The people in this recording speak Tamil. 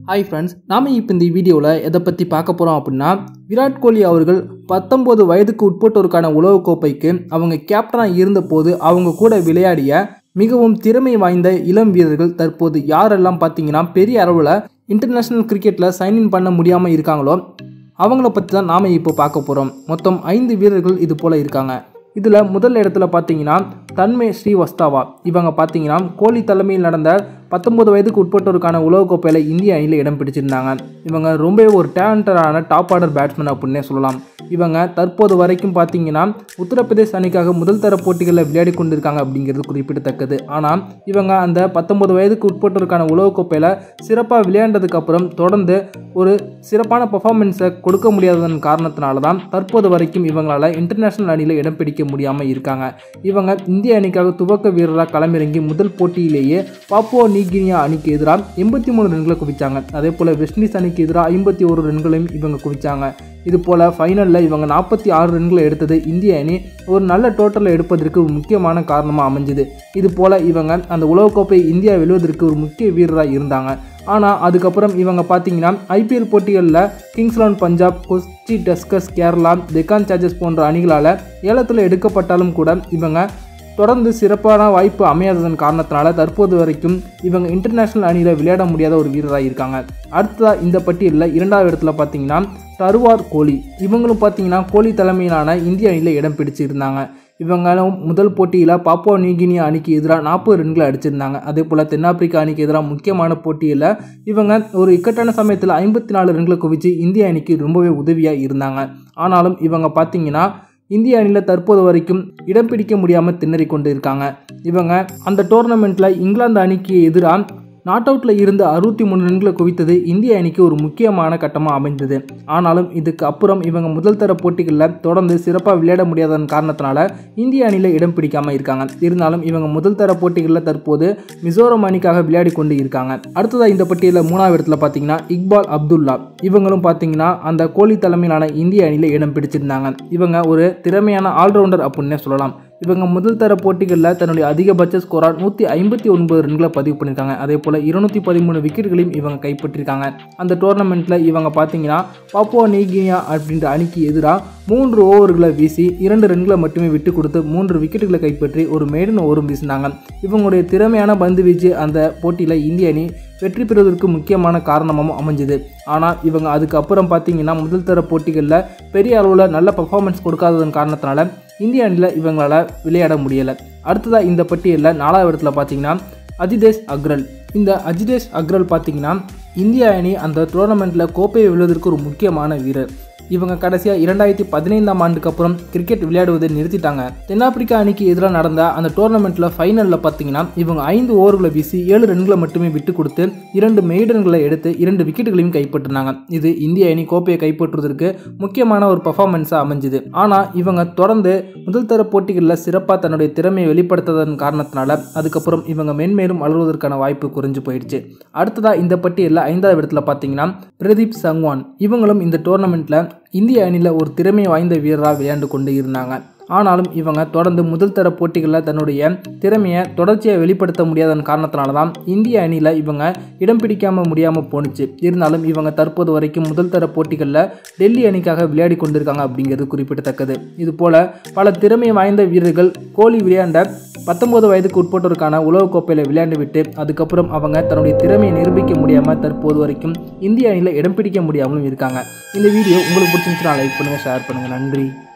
ஹாய் ஃப்ரெண்ட்ஸ் நாம இப்போ இந்த வீடியோவில் எதை பற்றி பார்க்க போகிறோம் அப்படின்னா விராட் கோலி அவர்கள் பத்தொம்போது வயதுக்கு உட்பட்டோருக்கான உலகக்கோப்பைக்கு அவங்க கேப்டனாக இருந்தபோது அவங்க கூட விளையாடிய மிகவும் திறமை வாய்ந்த இளம் வீரர்கள் தற்போது யாரெல்லாம் பார்த்தீங்கன்னா பெரிய அளவில் இன்டர்நேஷ்னல் கிரிக்கெட்டில் சைன்இன் பண்ண முடியாமல் இருக்காங்களோ அவங்கள பற்றி தான் நாம் இப்போ பார்க்க போகிறோம் மொத்தம் ஐந்து வீரர்கள் இது போல் இருக்காங்க இதில் முதல் இடத்துல பார்த்தீங்கன்னா தன்மே ஸ்ரீவஸ்தாவா இவங்க பார்த்தீங்கன்னா கோலி தலைமையில் நடந்த பத்தொன்பது வயதுக்கு உட்பட்டோருக்கான உலகக்கோப்பையில் இந்திய அணியில் இடம் பிடிச்சிருந்தாங்க இவங்க ரொம்பவே ஒரு டேலண்டடான டாப் ஆர்டர் பேட்ஸ்மேன் அப்படின்னே சொல்லலாம் இவங்க தற்போது வரைக்கும் பார்த்தீங்கன்னா உத்தரப்பிரதேஷ் அணிக்காக முதல் தர போட்டிகளில் விளையாடி கொண்டிருக்காங்க அப்படிங்கிறது குறிப்பிடத்தக்கது ஆனால் இவங்க அந்த பத்தொன்பது வயதுக்கு உட்பட்டோருக்கான உலகக்கோப்பையில் சிறப்பாக விளையாண்டதுக்கு அப்புறம் தொடர்ந்து ஒரு சிறப்பான பர்ஃபார்மன்ஸை கொடுக்க முடியாததன் காரணத்தினால தான் தற்போது வரைக்கும் இவங்களால் இன்டர்நேஷனல் அணியில் இடம் பிடிக்க முடியாமல் இருக்காங்க இவங்க இந்திய அணிக்காக துவக்க வீரராக களமிறங்கி முதல் போட்டியிலேயே பாப்புவா நியூகினியா அணிக்கு எதிராக எண்பத்தி மூணு ரன்களை குவிச்சாங்க அதே போல் வெஸ்ட் இண்டீஸ் அணிக்கு எதிராக ஐம்பத்தி ஒரு ரன்களையும் இவங்க குவிச்சாங்க இது போல் ஃபைனலில் இவங்க நாற்பத்தி ஆறு ரன்களை எடுத்தது இந்திய அணி ஒரு நல்ல டோட்டலில் எடுப்பதற்கு ஒரு முக்கியமான காரணமாக அமைஞ்சுது இது போல் இவங்க அந்த உலகக்கோப்பை இந்தியா வெல்வதற்கு ஒரு முக்கிய வீரராக இருந்தாங்க ஆனால் அதுக்கப்புறம் இவங்க பார்த்தீங்கன்னா ஐபிஎல் போட்டிகளில் Kings Eleven Punjab Kochi Tuskers Kerala Deccan Chargers போன்ற அணிகளால் ஏலத்தில் எடுக்கப்பட்டாலும் கூட இவங்க தொடர்ந்து சிறப்பான வாய்ப்பு அமையாததன் காரணத்தினால தற்போது வரைக்கும் இவங்க இன்டர்நேஷ்னல் அணியில் விளையாட முடியாத ஒரு வீரராக இருக்காங்க அடுத்ததாக இந்த பட்டியலில் இரண்டாவது இடத்துல பார்த்தீங்கன்னா தருவார் கோலி இவங்களும் பார்த்தீங்கன்னா கோலி தலைமையிலான இந்திய அணியில் இடம் பிடிச்சிருந்தாங்க இவங்களும் முதல் போட்டியில் பாப்போ நியூகினியா அணிக்கு எதிராக நாற்பது ரன்களை அடிச்சிருந்தாங்க அதே போல் தென்னாப்பிரிக்கா அணிக்கு எதிராக முக்கியமான போட்டியில் இவங்க ஒரு இக்கட்டான சமயத்தில் ஐம்பத்தி நாலு ரன்களை குவிச்சு இந்திய அணிக்கு ரொம்பவே உதவியாக இருந்தாங்க ஆனாலும் இவங்க பார்த்தீங்கன்னா இந்திய அணியில் தற்போது வரைக்கும் இடம் பிடிக்க முடியாமல் திணறி கொண்டு இருக்காங்க இவங்க அந்த டோர்னமெண்ட்டில் இங்கிலாந்து அணிக்கு எதிராக நாட் அவுட்டில் இருந்த அறுபத்தி மூணு ரன்களை குவித்தது இந்திய அணிக்கு ஒரு முக்கியமான கட்டமாக அமைந்தது ஆனாலும் இதுக்கு அப்புறம் இவங்க முதல் தர போட்டிகளில் தொடர்ந்து சிறப்பாக விளையாட முடியாததன் காரணத்தினால இந்திய அணியில் இடம் பிடிக்காமல் இருக்காங்க இருந்தாலும் இவங்க முதல் தர போட்டிகளில் தற்போது மிசோரம் அணிக்காக விளையாடி கொண்டு இருக்காங்க அடுத்ததாக இந்த பட்டியலில் மூணாவது இடத்துல பார்த்தீங்கன்னா இக்பால் அப்துல்லா இவங்களும் பார்த்தீங்கன்னா அந்த கோலி தலைமையிலான இந்திய அணியில் இடம் பிடிச்சிருந்தாங்க இவங்க ஒரு திறமையான ஆல்ரவுண்டர் அப்படின்னே சொல்லலாம் இவங்க முதல் தர போட்டிகளில் தன்னுடைய அதிகபட்ச ஸ்கோராக நூற்றி ஐம்பத்தி ஒன்பது ரன்களை பதிவு பண்ணியிருக்காங்க அதே போல் இருநூத்தி பதிமூணு விக்கெட்டுகளையும் இவங்க கைப்பற்றிருக்காங்க அந்த டோர்னமெண்ட்டில் இவங்க பார்த்தீங்கன்னா பாப்புவா நீகினியா அப்படின்ற அணிக்கு எதிராக மூன்று ஓவர்களை வீசி இரண்டு ரன்களை மட்டுமே விட்டு கொடுத்து மூன்று விக்கெட்டுகளை கைப்பற்றி ஒரு மேடன் ஓவரும் வீசினாங்க இவங்களுடைய திறமையான பந்து வீச்சு அந்த போட்டியில் இந்திய அணி வெற்றி பெறுவதற்கு முக்கியமான காரணமாகவும் அமைஞ்சது ஆனால் இவங்க அதுக்கப்புறம் பார்த்தீங்கன்னா முதல் தர போட்டிகளில் பெரிய அளவில் நல்ல பர்ஃபார்மன்ஸ் கொடுக்காததன் காரணத்தினால இந்திய அணியில் இவங்களால் விளையாட முடியலை அடுத்ததாக இந்த பட்டியலில் நாலாவது இடத்துல பார்த்தீங்கன்னா அஜிதேஷ் அக்ரல் இந்த அஜிதேஷ் அக்ரல் பார்த்தீங்கன்னா இந்திய அணி அந்த டோர்னமெண்ட்டில் கோப்பையை வெல்வதற்கு ஒரு முக்கியமான வீரர் இவங்க கடைசியாக இரண்டாயிரத்தி பதினைந்தாம் ஆண்டுக்கு அப்புறம் கிரிக்கெட் விளையாடுவதை நிறுத்திட்டாங்க தென்னாப்பிரிக்கா அணிக்கு எதிராக நடந்த அந்த டோர்னமெண்ட்டில் ஃபைனலில் பார்த்தீங்கன்னா இவங்க ஐந்து ஓவர்களை வீசி ஏழு ரன்களை மட்டுமே விட்டு கொடுத்து இரண்டு மெய்டன்களை எடுத்து இரண்டு விக்கெட்டுகளையும் கைப்பற்றினாங்க இது இந்திய அணி கோப்பையை கைப்பற்றுவதற்கு முக்கியமான ஒரு பர்ஃபார்மன்ஸாக அமைஞ்சுது ஆனால் இவங்க தொடர்ந்து முதல் தர போட்டிகளில் சிறப்பாக தன்னுடைய திறமையை வெளிப்படுத்ததன் காரணத்தினால அதுக்கப்புறம் இவங்க மென்மேலும் வளர்வதற்கான வாய்ப்பு குறைஞ்சு போயிடுச்சு அடுத்ததாக இந்த பட்டியலில் ஐந்தாவது இடத்துல பார்த்தீங்கன்னா பிரதீப் சங்வான் இவங்களும் இந்த டோர்னமெண்ட்டில் இந்திய அணியில் ஒரு திறமை வாய்ந்த வீரராக விளையாண்டு கொண்டு இருந்தாங்க ஆனாலும் இவங்க தொடர்ந்து முதல் தர போட்டிகளில் தன்னுடைய திறமையை தொடர்ச்சியாக வெளிப்படுத்த முடியாதன் காரணத்தினால தான் இந்திய அணியில் இவங்க இடம் பிடிக்காம முடியாமல் போணுச்சு இருந்தாலும் இவங்க தற்போது வரைக்கும் முதல் தர போட்டிகளில் டெல்லி அணிக்காக விளையாடி கொண்டிருக்காங்க அப்படிங்கிறது குறிப்பிடத்தக்கது இது போல பல திறமை வாய்ந்த வீரர்கள் கோலி விளையாண்ட பத்தொன்பது வயதுக்கு உட்பட்டோருக்கான உலகக்கோப்பையில் விளையாண்டு விட்டு அதுக்கப்புறம் அவங்க தன்னுடைய திறமையை நிரூபிக்க முடியாமல் தற்போது வரைக்கும் இந்திய அணியில் இடம் பிடிக்க முடியாமலும் இருக்காங்க இந்த வீடியோ உங்களுக்கு பிடிச்சிருந்துச்சுன்னா லைக் பண்ணுங்கள் ஷேர் பண்ணுங்கள் நன்றி